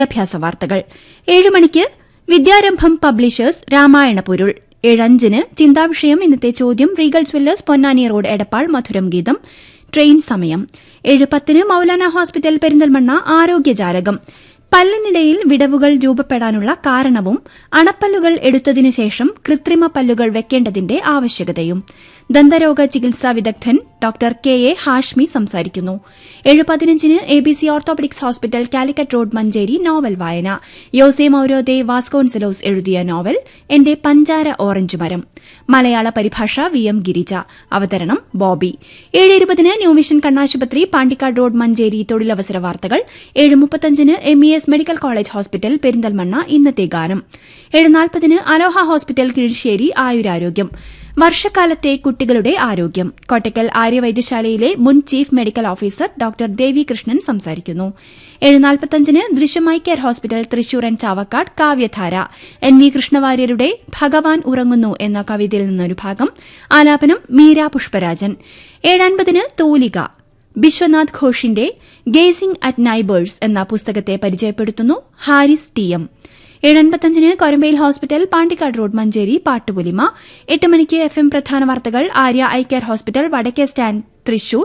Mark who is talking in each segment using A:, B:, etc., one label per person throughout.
A: വിദ്യാഭ്യാസ വാർത്തകൾ ഏഴ് മണിക്ക് വിദ്യാരംഭം പബ്ലിഷേഴ്സ് രാമായണ പൊരുൾ ഏഴഞ്ചിന് ചിന്താവിഷയം ഇന്നത്തെ ചോദ്യം Regal jewellers Ponnani road Edappal മധുരം ഗീതം ട്രെയിൻ സമയം ഏഴ് പത്തിന് മൌലാന ഹോസ്പിറ്റൽ പെരിന്തൽമണ്ണ ആരോഗ്യജാലകം പല്ലിനിടയിൽ വിടവുകൾ രൂപപ്പെടാനുള്ള കാരണവും അണപ്പല്ലുകൾ എടുത്തതിനു ശേഷം കൃത്രിമ പല്ലുകൾ വെക്കേണ്ടതിന്റെ ആവശ്യകതയും ദന്തരോഗ ചികിത്സാ വിദഗ്ധൻ ഡോക്ടർ കെ എ ഹാഷ്മി സംസാരിക്കുന്നു ഏഴ് പതിനഞ്ചിന് A B C orthopaedics hospital Calicut road Manjeri novel Jose യോസെ മൌരോദെ വാസ്കോൺസലോസ് എഴുതിയ നോവൽ എന്റെ പഞ്ചാര ഓറഞ്ച് മരം മലയാള പരിഭാഷ വി എം ഗിരിജ അവതരണം ബോബി ഏഴ് ഇരുപതിന് ന്യൂവിഷൻ കണ്ണാശുപത്രി പാണ്ടിക്കാട് റോഡ് മഞ്ചേരി തൊഴിലവസര വാർത്തകൾ ഏഴ് മുപ്പത്തഞ്ചിന് M E S medical college hospital Perinthalmanna ഇന്നത്തെ ഗാനം ഏഴ് നാൽപ്പതിന് അലോഹ ഹോസ്പിറ്റൽ കിഴിശ്ശേരി ആയുരാരോഗ്യം വർഷക്കാലത്തെ കുട്ടികളുടെ ആരോഗ്യം കോട്ടക്കൽ ആര്യവൈദ്യശാലയിലെ മുൻ chief medical officer doctor Devi Krishnan സംസാരിക്കുന്നു ഏഴ് നാൽപ്പത്തഞ്ചിന് ദൃശ്യമായി care hospital Thrissur and Chavakkad കാവ്യധാര എൻ വി കൃഷ്ണവാര്യരുടെ ഭഗവാൻ ഉറങ്ങുന്നു എന്ന കവിതയിൽ നിന്നൊരു ഭാഗം ആലാപനം മീര പുഷ്പരാജൻ ഏഴൻപതിന് തൂലിക ബിശ്വനാഥ് ഘോഷിന്റെ ഗേസിംഗ് അറ്റ് നൈബേഴ്സ് എന്ന പുസ്തകത്തെ പരിചയപ്പെടുത്തുന്നു ഹാരിസ് ടി എം ഏഴൻപത്തഞ്ചിന് കൊരമ്പയിൽ ഹോസ്പിറ്റൽ പാണ്ടിക്കാട് റോഡ് മഞ്ചേരി പാട്ടുപുലിമ എട്ട് മണിക്ക് എഫ് എം പ്രധാന വാർത്തകൾ ആര്യ ഐ കെയർ ഹോസ്പിറ്റൽ വടക്കേ സ്റ്റാൻഡ് തൃശൂർ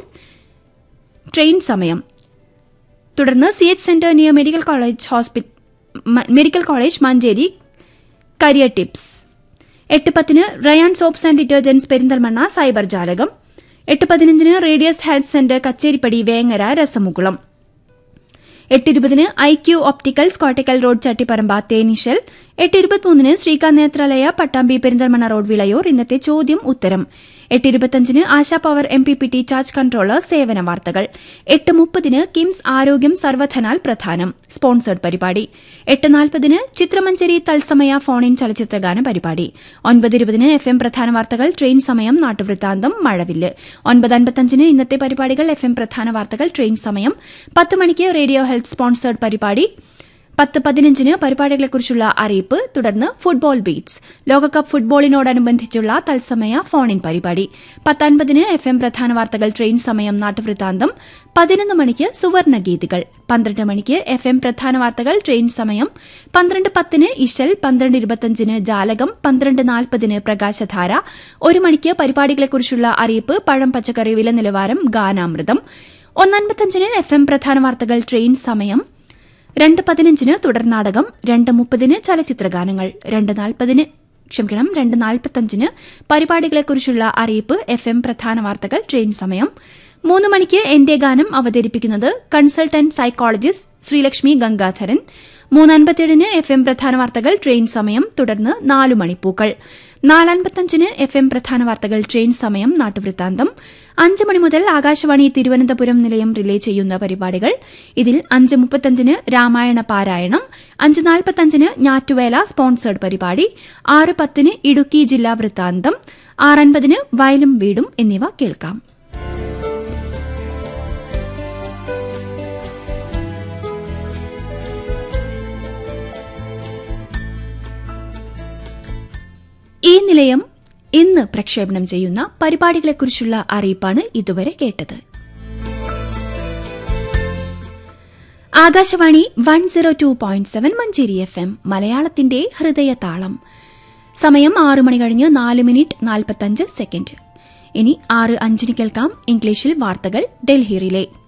A: ട്രെയിൻ സമയം തുടർന്ന് C H centre near medical college medical college Manjeri career tips എട്ട് പത്തിന് Rayan soaps and detergents Perinthalmanna cyber ജാലകം എട്ട് പതിനഞ്ചിന് Radius health centre Kacheripadi Vengara രസമുകുളം എട്ടിരുപതിന് I Q opticals Kottakkal road Chattiparamba തേനീശൽ എട്ട് ഇരുപത്തിമൂന്നിന് ശ്രീകാന്ത് നേത്രാലയ പട്ടാമ്പി പെരിന്തൽമണ്ണ റോഡ് വിളയൂർ ഇന്നത്തെ ചോദ്യം ഉത്തരം എട്ട് ഇരുപത്തിയഞ്ചിന് Asha power M P P T charge controller സേവന വാർത്തകൾ എട്ട് മുപ്പതിന് കിംസ് ആരോഗ്യം സർവധനാൽ പ്രധാനം സ്പോൺസേഡ് പരിപാടി എട്ട് നാൽപ്പതിന് ചിത്രമഞ്ചേരി തത്സമയ ഫോൺ ഇൻ ചലച്ചിത്രഗാന പരിപാടി ഒൻപത് ഇരുപതിന് എഫ് എം പ്രധാന വാർത്തകൾ ട്രെയിൻ സമയം നാട്ടുവൃത്താന്തം മഴവില്ല് ഒൻപത് അൻപത്തഞ്ചിന് ഇന്നത്തെ പരിപാടികൾ എഫ് എം പ്രധാന വാർത്തകൾ ട്രെയിൻ സമയം പത്ത് മണിക്ക് റേഡിയോ ഹെൽത്ത് സ്പോൺസേഡ് പരിപാടി പത്ത് പതിനഞ്ചിന് പരിപാടികളെക്കുറിച്ചുള്ള അറിയിപ്പ് തുടർന്ന് ഫുട്ബോൾ ബീറ്റ്സ് ലോകകപ്പ് ഫുട്ബോളിനോടനുബന്ധിച്ചുള്ള തത്സമയ ഫോൺ ഇൻ പരിപാടി പത്തൊൻപതിന് എഫ് എം പ്രധാന വാർത്തകൾ ട്രെയിൻ സമയം നാട്ടുവൃത്താന്തം പതിനൊന്ന് മണിക്ക് സുവർണ ഗീതികൾ പന്ത്രണ്ട് മണിക്ക് എഫ് എം പ്രധാന വാർത്തകൾ ട്രെയിൻ സമയം പന്ത്രണ്ട് പത്തിന് ഇശൽ പന്ത്രണ്ട് ഇരുപത്തിയഞ്ചിന് ജാലകം പന്ത്രണ്ട് നാൽപ്പതിന് പ്രകാശധാര ഒരു മണിക്ക് പരിപാടികളെക്കുറിച്ചുള്ള അറിയിപ്പ് പഴം പച്ചക്കറി വില നിലവാരം ഗാനാമൃതം ഒന്നൻപത്തഞ്ചിന് എഫ് എം പ്രധാന വാർത്തകൾ ട്രെയിൻ സമയം രണ്ട് പതിനഞ്ചിന് തുടർനാടകം രണ്ട് മുപ്പതിന് ചലച്ചിത്രഗാനങ്ങൾ രണ്ട് നാൽപ്പതിന് ക്ഷമിക്കണം രണ്ട് നാൽപ്പത്തഞ്ചിന് പരിപാടികളെക്കുറിച്ചുള്ള അറിയിപ്പ് എഫ് എം പ്രധാന വാർത്തകൾ ട്രെയിൻ സമയം മൂന്ന് മണിക്ക് എന്റെ ഗാനം അവതരിപ്പിക്കുന്നത് കൺസൾട്ടന്റ് സൈക്കോളജിസ്റ്റ് ശ്രീലക്ഷ്മി ഗംഗാധരൻ മൂന്നൻപത്തിയേഴിന് എഫ് എം പ്രധാന വാർത്തകൾ ട്രെയിൻ സമയം തുടർന്ന് നാലു മണിപ്പൂക്കൾ നാലൻപത്തഞ്ചിന് എഫ് എം പ്രധാന വാർത്തകൾ ട്രെയിൻ സമയം നാട്ടുവൃത്താന്തം അഞ്ച് മണി മുതൽ ആകാശവാണി തിരുവനന്തപുരം നിലയം റിലേ ചെയ്യുന്ന പരിപാടികൾ ഇതിൽ അഞ്ച് മുപ്പത്തഞ്ചിന് രാമായണ പാരായണം അഞ്ച് നാൽപ്പത്തഞ്ചിന് ഞാറ്റുവേല സ്പോൺസേഡ് പരിപാടി ആറ് പത്തിന് ഇടുക്കി ജില്ലാ വൃത്താന്തം ആറൻപതിന് വയലും വീടും എന്നിവ കേൾക്കാം ഈ നിലയം ഇന്ന് പ്രക്ഷേപണം ചെയ്യുന്ന പരിപാടികളെക്കുറിച്ചുള്ള അറിയിപ്പാണ് ഇതുവരെ കേട്ടത് Akashvani one zero two point seven Manjeri F M മലയാളത്തിന്റെ ഹൃദയതാളം സമയം ആറ് മണി കഴിഞ്ഞ് നാല് മിനിറ്റ് നാൽപ്പത്തഞ്ച് സെക്കൻഡ് ഇനി ആറ് അഞ്ചിന് കേൾക്കാം ഇംഗ്ലീഷിൽ വാർത്തകൾ ഡൽഹിയിലെ